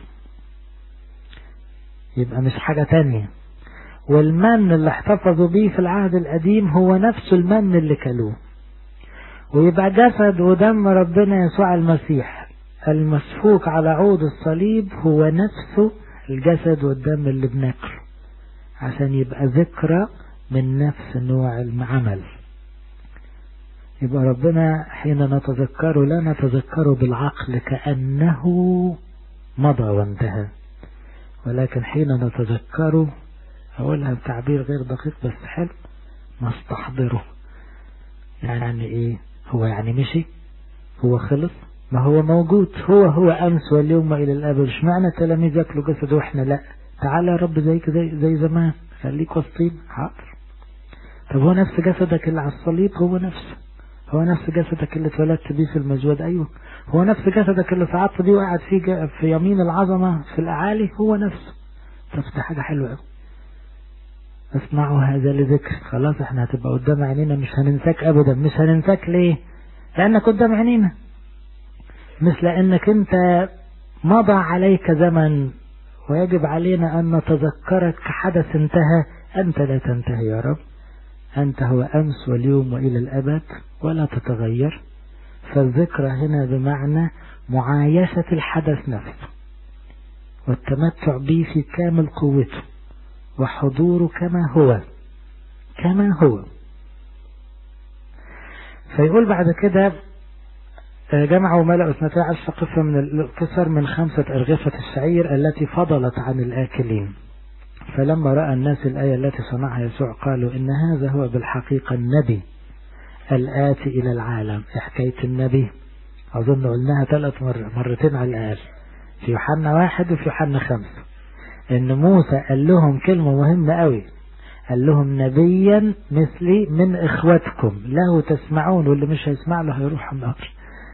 يبقى مش حاجة تانية والمن اللي احتفظوا بيه في العهد القديم هو نفس المن اللي كلوه ويبقى جسد ودم ربنا يسوع المسيح المسفوك على عود الصليب هو نفسه الجسد والدم اللي بناكله عشان يبقى ذكرى من نفس نوع العمل يبقى ربنا حين نتذكره لا نتذكره بالعقل كأنه مضى وانتهى ولكن حين نتذكره أقولها بتعبير غير دقيق بس حلو نستحضره يعني ايه هو يعني مشي هو خلص ما هو موجود هو هو أمس واليوم إلى الأبد مش معنى التلاميذ ياكلوا جسد وإحنا لا تعالى يا رب زيك زي, زي زمان خليك وسطين حاضر طب هو نفس جسدك اللي على الصليب هو نفسه هو نفس جسدك اللي اتولدت بيه في المزود أيوه هو نفس جسدك اللي صعدت بيه وقعد فيه في يمين العظمة في الأعالي هو نفسه طب ده حاجة حلوة قوي اصنعوا هذا لذكر خلاص احنا هتبقى قدام عينينا مش هننساك ابدا مش هننساك ليه لانك قدام عينينا مش لانك انت مضى عليك زمن ويجب علينا ان نتذكرك كحدث انتهى انت لا تنتهي يا رب انت هو امس واليوم والى الابد ولا تتغير فالذكرى هنا بمعنى معايشة الحدث نفسه والتمتع به في كامل قوته وحضوره كما هو كما هو فيقول بعد كده جمعوا وملأوا اثنتي عشر قفة من الكسر من خمسة أرغفة الشعير التي فضلت عن الآكلين فلما رأى الناس الآية التي صنعها يسوع قالوا إن هذا هو بالحقيقة النبي الآتي إلى العالم حكاية النبي أظن قلناها ثلاث مر مرتين على الأقل في يوحنا واحد وفي يوحنا خمسة إن موسى قال لهم كلمة مهمة قوي قال لهم نبيا مثلي من إخوتكم له تسمعون واللي مش هيسمع له هيروح النار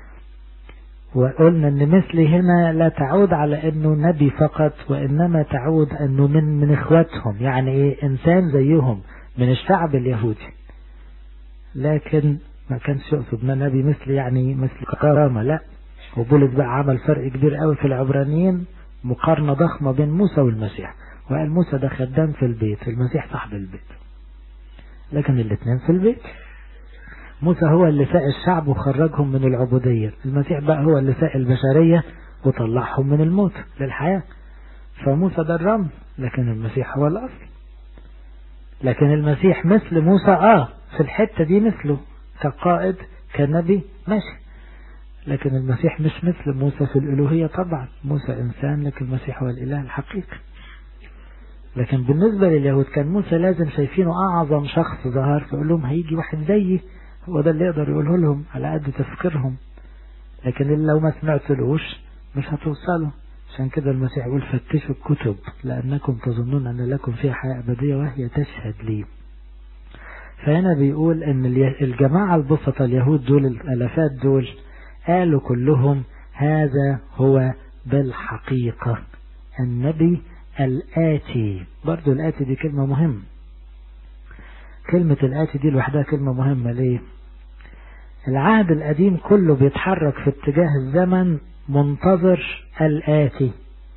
وقلنا ان مثلي هنا لا تعود على انه نبي فقط وانما تعود انه من من اخواتهم يعني ايه انسان زيهم من الشعب اليهودي لكن ما كانش يقصد ما نبي مثلي يعني مثل كرامة لا وبولس بقى عمل فرق كبير قوي في العبرانيين مقارنة ضخمة بين موسى والمسيح وقال موسى ده خدام في البيت المسيح صاحب البيت لكن الاثنين في البيت موسى هو اللي ساق الشعب وخرجهم من العبودية المسيح بقى هو اللي ساق البشرية وطلعهم من الموت للحياة فموسى ده الرمز لكن المسيح هو الأصل لكن المسيح مثل موسى آه في الحتة دي مثله كقائد كنبي ماشي لكن المسيح مش مثل موسى في الألوهية طبعا موسى إنسان لكن المسيح هو الإله الحقيقي لكن بالنسبة لليهود كان موسى لازم شايفينه أعظم شخص ظهر فيقول لهم هيجي واحد زيي هو ده اللي يقدر يقوله لهم على قد تفكيرهم لكن لو ما سمعتلوش مش هتوصلوا عشان كده المسيح يقول فتشوا الكتب لأنكم تظنون أن لكم فيها حياة أبدية وهي تشهد لي فهنا بيقول أن الجماعة البسطة اليهود دول الألفات دول قالوا كلهم هذا هو بالحقيقة النبي الآتي برضو الآتي دي كلمة مهمة كلمة الآتي دي لوحدها كلمة مهمة ليه العهد القديم كله بيتحرك في اتجاه الزمن منتظر الآتي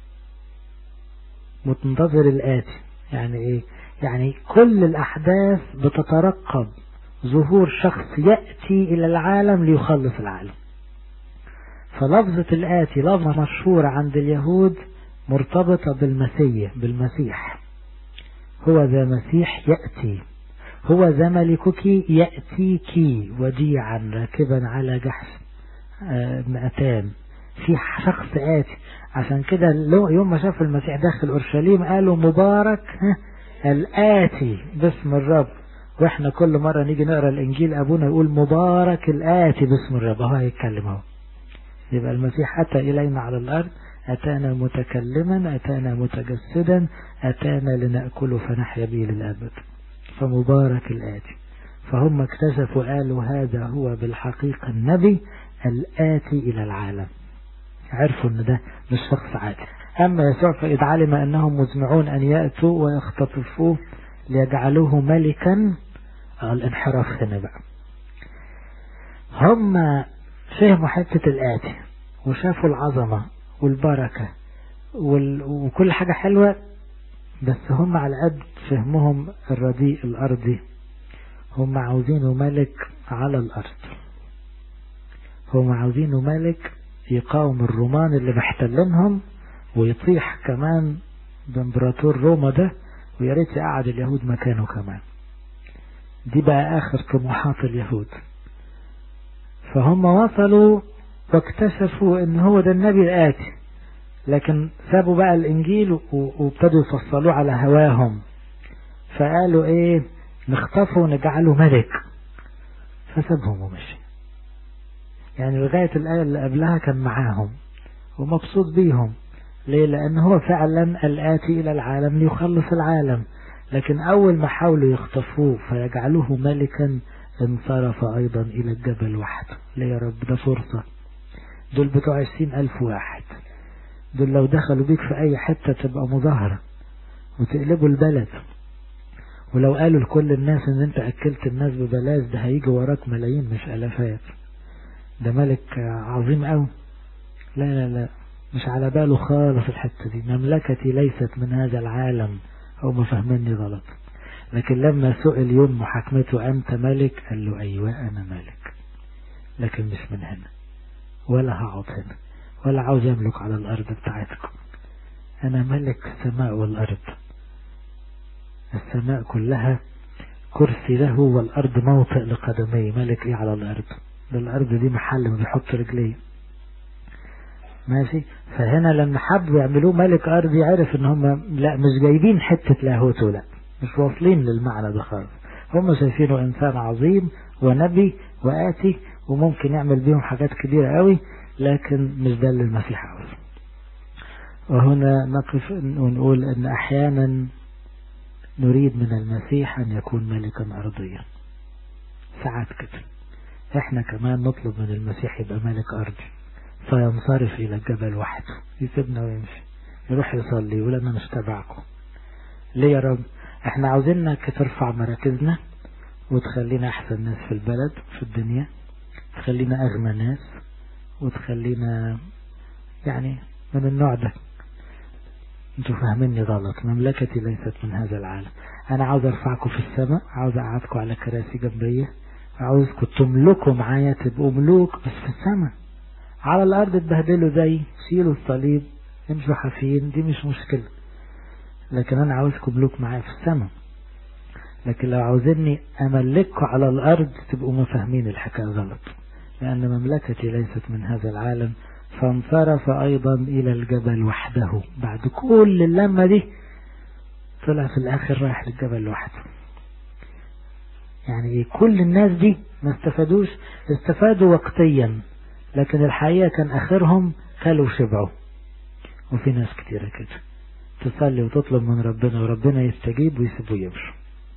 منتظر الآتي يعني ايه يعني كل الأحداث بتترقب ظهور شخص يأتي إلى العالم ليخلص العالم فلفظة الآتي لفظة مشهورة عند اليهود مرتبطة بالمسيح بالمسيح هو ذا مسيح يأتي هو ذا ملكك يأتيك وديعا راكبا على جحش مئتان في شخص آتي عشان كده يوم ما شاف المسيح داخل أورشليم قالوا مبارك الآتي باسم الرب واحنا كل مرة نيجي نقرأ الإنجيل أبونا يقول مبارك الآتي باسم الرب هو هيتكلم اهو يبقى المسيح أتى إلينا على الأرض أتانا متكلما أتانا متجسدا أتانا لنأكله فنحيا به للأبد فمبارك الآتي فهم اكتشفوا قالوا هذا هو بالحقيقة النبي الآتي إلى العالم عرفوا ان ده مش شخص عادي أما يسوع فإذ علم أنهم مزمعون أن يأتوا ويختطفوه ليجعلوه ملكا الانحراف هنا بقى هم فهموا حتة الآتي وشافوا العظمة والبركة وال... وكل حاجة حلوة بس هم على قد فهمهم الرديء الأرضي هم عاوزينه ملك على الأرض هم عاوزينه ملك يقاوم الرومان اللي محتلينهم ويطيح كمان بامبراطور روما ده ويا ريت يقعد اليهود مكانه كمان دي بقى آخر طموحات اليهود فهم وصلوا واكتشفوا ان هو ده النبي الآتي لكن سابوا بقى الإنجيل وابتدوا يفصلوه على هواهم فقالوا ايه نخطفه ونجعله ملك فسابهم ومشي يعني لغاية الآية اللي قبلها كان معاهم ومبسوط بيهم ليه لأن هو فعلا الآتي إلى العالم ليخلص العالم لكن أول ما حاولوا يخطفوه فيجعلوه ملكا انصرف أيضا إلى الجبل وحده ليه يا رب ده فرصة دول بتوع عشرين ألف واحد دول لو دخلوا بيك في أي حتة تبقى مظاهرة وتقلبوا البلد ولو قالوا لكل الناس ان انت أكلت الناس ببلاش ده هيجي وراك ملايين مش ألفات ده ملك عظيم قوي لا لا لا مش على باله خالص الحتة دي مملكتي ليست من هذا العالم هو ما فهمني غلط لكن لما سئل يوم محاكمته أنت ملك قال له أيوة أنا ملك لكن مش من هنا ولا هقعد هنا ولا عاوز يملك على الأرض بتاعتكم أنا ملك السماء والأرض السماء كلها كرسي له والأرض موطئ لقدمي ملك إيه على الأرض ده الأرض دي محل ما بيحط رجليه ماشي فهنا لما حبوا يعملوه ملك أرضي عرف ان هم لا مش جايبين حتة لاهوته لا مش واصلين للمعنى ده خالص هم شايفينه إنسان عظيم ونبي وآتي وممكن يعمل بيهم حاجات كبيرة قوي لكن مش ده اللي المسيح عاوز وهنا نقف ونقول ان احيانا نريد من المسيح ان يكون ملكا ارضيا ساعات كده احنا كمان نطلب من المسيح يبقى ملك ارضي فينصرف الى الجبل وحده يسيبنا ويمشي يروح يصلي يقول انا مش تبعكم ليه يا رب احنا عاوزينك ترفع مراكزنا وتخلينا احسن ناس في البلد في الدنيا تخلينا اغنى ناس وتخلينا يعني من النوع ده انتوا فاهميني غلط مملكتي ليست من هذا العالم انا عاوز ارفعكم في السماء عاوز اقعدكم على كراسي جنبيه عاوزكم تملكوا معايا تبقوا ملوك بس في السماء على الارض تبهدلوا زي شيلوا الصليب امشوا حافين دي مش مشكلة لكن انا عاوزكم ملوك معايا في السماء لكن لو عاوزيني املككم على الارض تبقوا ما فاهمين الحكاية غلط لان مملكتي ليست من هذا العالم فانصرف ايضا الى الجبل وحده بعد كل اللمة دي طلع في الاخر رايح للجبل لوحده يعني كل الناس دي ما استفادوش استفادوا وقتيا لكن الحقيقة كان اخرهم كلوا وشبعوا وفي ناس كتيرة كده تصلي وتطلب من ربنا وربنا يستجيب ويسيبوا يمشوا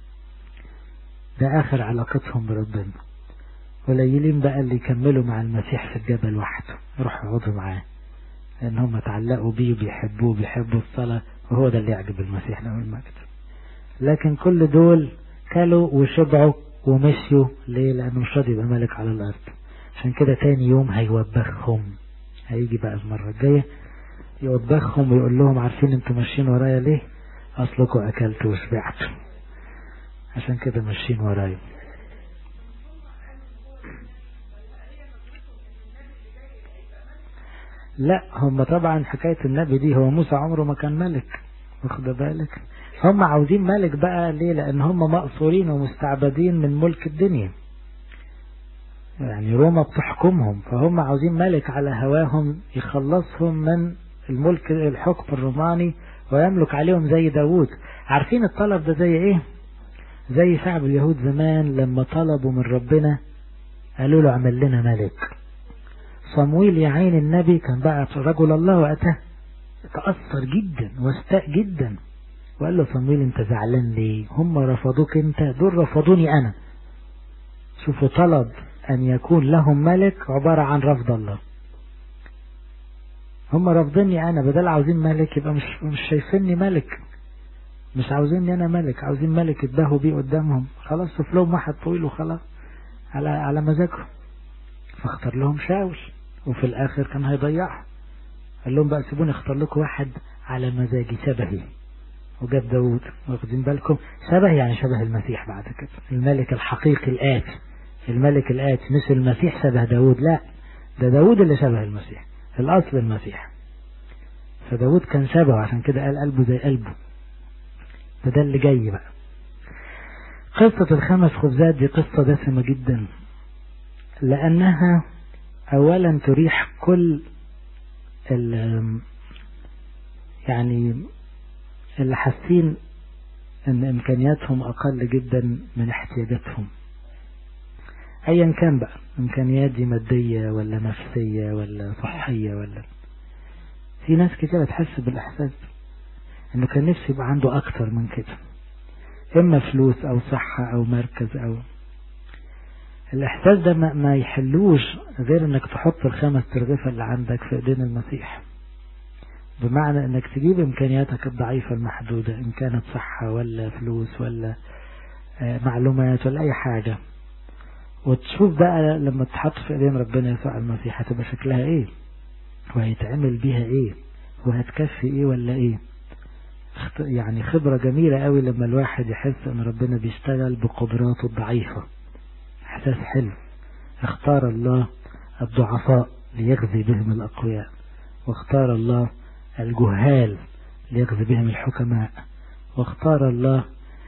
ده اخر علاقتهم بربنا قليلين بقى اللي يكملوا مع المسيح في الجبل وحده يروحوا يقعدوا معاه لان هم اتعلقوا بيه وبيحبوه بيحبوا الصلاة وهو ده اللي يعجب المسيح له المجد لكن كل دول كلوا وشبعوا ومشيوا ليه لانه مش راضي يبقى ملك على الارض عشان كده تاني يوم هيوبخهم هيجي بقى المرة الجاية يوبخهم ويقول لهم عارفين انتوا ماشيين ورايا ليه اصلكم اكلتوا وشبعتوا عشان كده ماشيين ورايا لا هم طبعا حكاية النبي دي هو موسى عمره ما كان ملك واخد بالك هم عاوزين ملك بقى ليه لان هم مقصورين ومستعبدين من ملك الدنيا يعني روما بتحكمهم فهم عاوزين ملك على هواهم يخلصهم من الملك الحكم الروماني ويملك عليهم زي داوود عارفين الطلب ده زي ايه زي شعب اليهود زمان لما طلبوا من ربنا قالوا له اعمل لنا ملك صمويل يا عين النبي كان بقى رجل الله وقتها تأثر جدا واستاء جدا وقال له صمويل انت زعلان ليه هم رفضوك انت دول رفضوني انا شوفوا طلب ان يكون لهم ملك عبارة عن رفض الله هم رافضيني انا بدل عاوزين ملك يبقى مش مش شايفيني ملك مش عاوزيني انا ملك عاوزين ملك يتباهوا بيه قدامهم خلاص شوف لهم واحد طويل وخلاص على على مزاجهم فاختار لهم شاول وفي الاخر كان هيضيعه قال لهم بقى سيبوني اختار لكم واحد على مزاجي شبهي وجاب داود واخدين بالكم شبه يعني شبه المسيح بعد كده الملك الحقيقي الآتي الملك الآتي مش المسيح شبه داود لا ده داود اللي شبه المسيح الأصل المسيح فداود كان شبهه عشان كده قال قلبه زي قلبه فده اللي جاي بقى قصة الخمس خبزات دي قصة دسمة جدا لأنها أولا تريح كل يعني اللي حاسين ان امكانياتهم اقل جدا من احتياجاتهم ايا كان بقى امكانيات دي مادية ولا نفسية ولا صحية ولا في ناس كتير تحس بالاحساس انه كان نفسه يبقى عنده اكتر من كده اما فلوس او صحة او مركز او الاحساس ده ما يحلوش غير انك تحط الخمس ترغيفة اللي عندك في ايدين المسيح بمعنى انك تجيب امكانياتك الضعيفة المحدودة ان كانت صحة ولا فلوس ولا معلومات ولا اي حاجة وتشوف بقى لما تحط في ايدين ربنا يسوع المسيح هتبقى شكلها ايه وهيتعمل بيها ايه وهتكفي ايه ولا ايه يعني خبرة جميلة قوي لما الواحد يحس ان ربنا بيشتغل بقدراته الضعيفة احساس حلو اختار الله الضعفاء ليغذي بهم الاقوياء واختار الله الجهال ليغذي بهم الحكماء واختار الله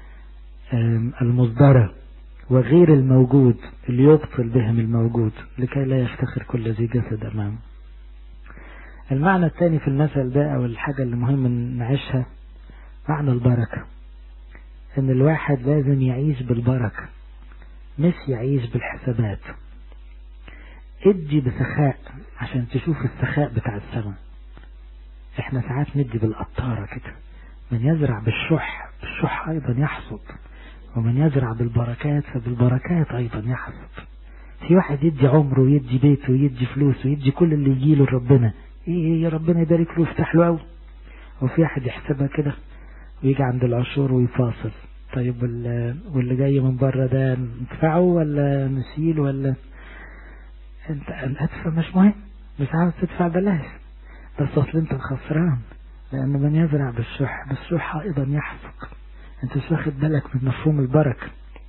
المصدرة وغير الموجود ليبطل بهم الموجود لكي لا يفتخر كل ذي جسد أمامه المعنى الثاني في المثل ده أو الحاجة اللي مهم نعيشها معنى البركة ان الواحد لازم يعيش بالبركة مش يعيش بالحسابات ادي بسخاء عشان تشوف السخاء بتاع السماء احنا ساعات ندي بالقطارة كده من يزرع بالشح بالشح ايضا يحصد ومن يزرع بالبركات فبالبركات ايضا يحصد في واحد يدي عمره ويدي بيته ويدي فلوس ويدي كل اللي يجيله لربنا ايه يا ربنا يبارك له ويفتح له قوي وفي واحد يحسبها كده ويجي عند العشور ويفاصل طيب واللي جاي من بره ده ندفعه ولا نسيل ولا انت ادفع مش مهم مش عاوز تدفع بلاش بس اصل انت الخسران لأن من يزرع بالشح بالشح أيضا يحفظ أنت مش واخد بالك من مفهوم البركة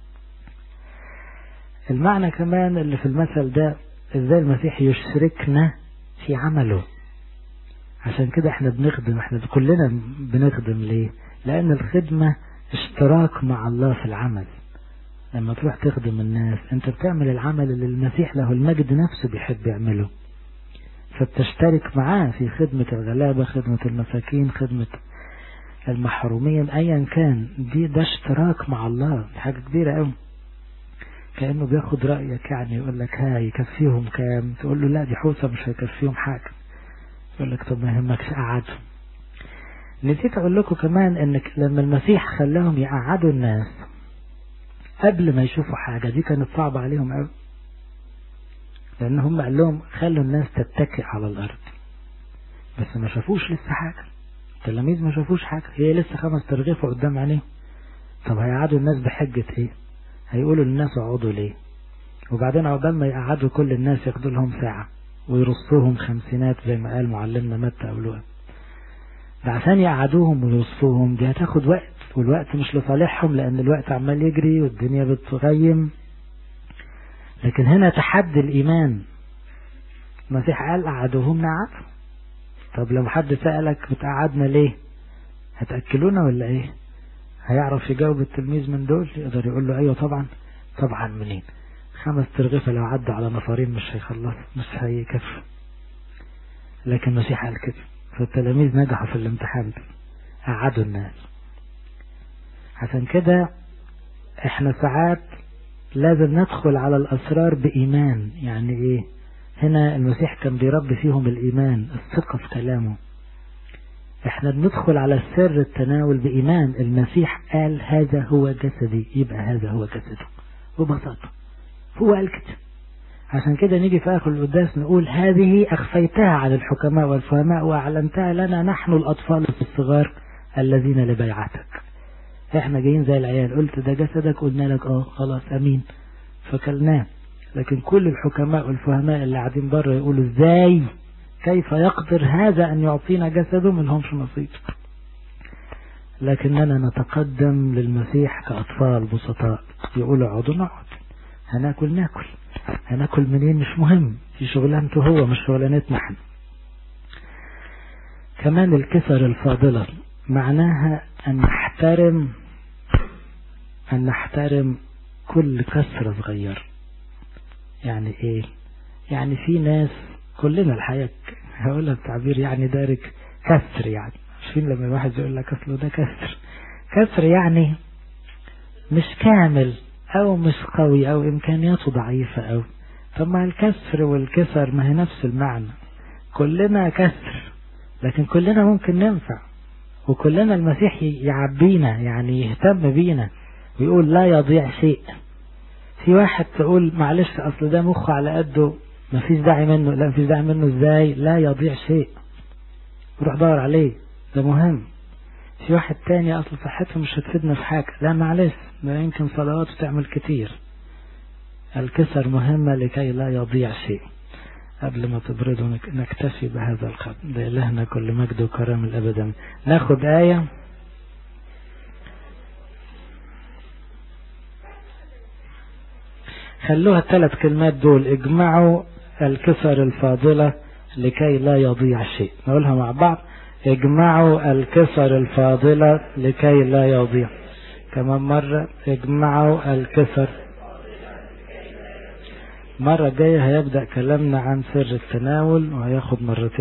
المعنى كمان اللي في المثل ده ازاي المسيح يشركنا في عمله عشان كده احنا بنخدم احنا كلنا بنخدم ليه لأن الخدمة اشتراك مع الله في العمل لما تروح تخدم الناس انت بتعمل العمل اللي المسيح له المجد نفسه بيحب يعمله فبتشترك معاه في خدمة الغلابة خدمة المساكين خدمة المحرومين ايا كان دي ده اشتراك مع الله دي حاجة كبيرة قوي كأنه بياخد رأيك يعني يقول لك ها يكفيهم كام تقول له لا دي حوسة مش هيكفيهم حاجة يقول لك طب ما يهمكش قعدهم نسيت اقول لكم كمان انك لما المسيح خلاهم يقعدوا الناس قبل ما يشوفوا حاجة دي كانت صعبة عليهم قوي لان هم قال لهم خلوا الناس تتكئ على الارض بس ما شافوش لسه حاجة التلاميذ ما شافوش حاجة هي لسه خمس ترغيفة قدام عينيهم طب هيقعدوا الناس بحجة ايه هيقولوا للناس اقعدوا ليه وبعدين عقبال ما يقعدوا كل الناس ياخدوا لهم ساعة ويرصوهم خمسينات زي ما قال معلمنا متى أو لوقا ده عشان يقعدوهم ويرصوهم دي هتاخد وقت والوقت مش لصالحهم لأن الوقت عمال يجري والدنيا بتغيم لكن هنا تحدي الإيمان المسيح قال قعدوهم نقعد طب لو حد سألك بتقعدنا ليه هتأكلونا ولا ايه هيعرف يجاوب التلميذ من دول يقدر يقول له ايوه طبعا طبعا منين خمس ترغيفة لو عدوا على نفرين مش هيخلص مش هيكفي لكن المسيح قال كده فالتلاميذ نجحوا في الامتحان ده قعدوا الناس عشان كده احنا ساعات لازم ندخل على الأسرار بإيمان يعني ايه هنا المسيح كان بيربي فيهم الإيمان الثقة في كلامه احنا بندخل على سر التناول بإيمان المسيح قال هذا هو جسدي يبقى هذا هو جسده ببساطة هو قال كده عشان كده نيجي في آخر القداس نقول هذه أخفيتها على الحكماء والفهماء وأعلنتها لنا نحن الأطفال الصغار الذين لبيعتك احنا جايين زي العيال قلت ده جسدك قلنا لك اه خلاص امين فكلناه لكن كل الحكماء والفهماء اللي قاعدين بره يقولوا ازاي كيف يقدر هذا ان يعطينا جسده من همش نصيب لكننا نتقدم للمسيح كأطفال بسطاء يقولوا اقعدوا نقعد هناكل ناكل هناكل منين مش مهم في شغلانته هو مش شغلانتنا احنا كمان الكسر الفاضلة معناها أن نحترم أن نحترم كل كسرة صغير يعني إيه يعني في ناس كلنا الحقيقة هقولها بتعبير يعني دارك كسر يعني عارفين لما الواحد يقول لك أصله ده كسر كسر يعني مش كامل أو مش قوي أو إمكانياته ضعيفة أو طب ما الكسر والكسر ما هي نفس المعنى كلنا كسر لكن كلنا ممكن ننفع وكلنا المسيح يعبينا يعني يهتم بينا ويقول لا يضيع شيء في واحد تقول معلش اصل ده مخه على قده مفيش داعي منه لا مفيش داعي منه ازاي لا يضيع شيء روح دور عليه ده مهم في واحد تاني اصل صحته مش هتفيدنا في حاجة لا معلش ده يمكن صلواته تعمل كتير الكسر مهمة لكي لا يضيع شيء قبل ما تبردوا نكتفي بهذا القدر ده إلهنا كل مجد وكرم الأبدا ناخد آية خلوها الثلاث كلمات دول اجمعوا الكسر الفاضلة لكي لا يضيع شيء نقولها مع بعض اجمعوا الكسر الفاضلة لكي لا يضيع كمان مرة اجمعوا الكسر مرة جاية هيبدأ كلامنا عن سر التناول وهياخد مرتين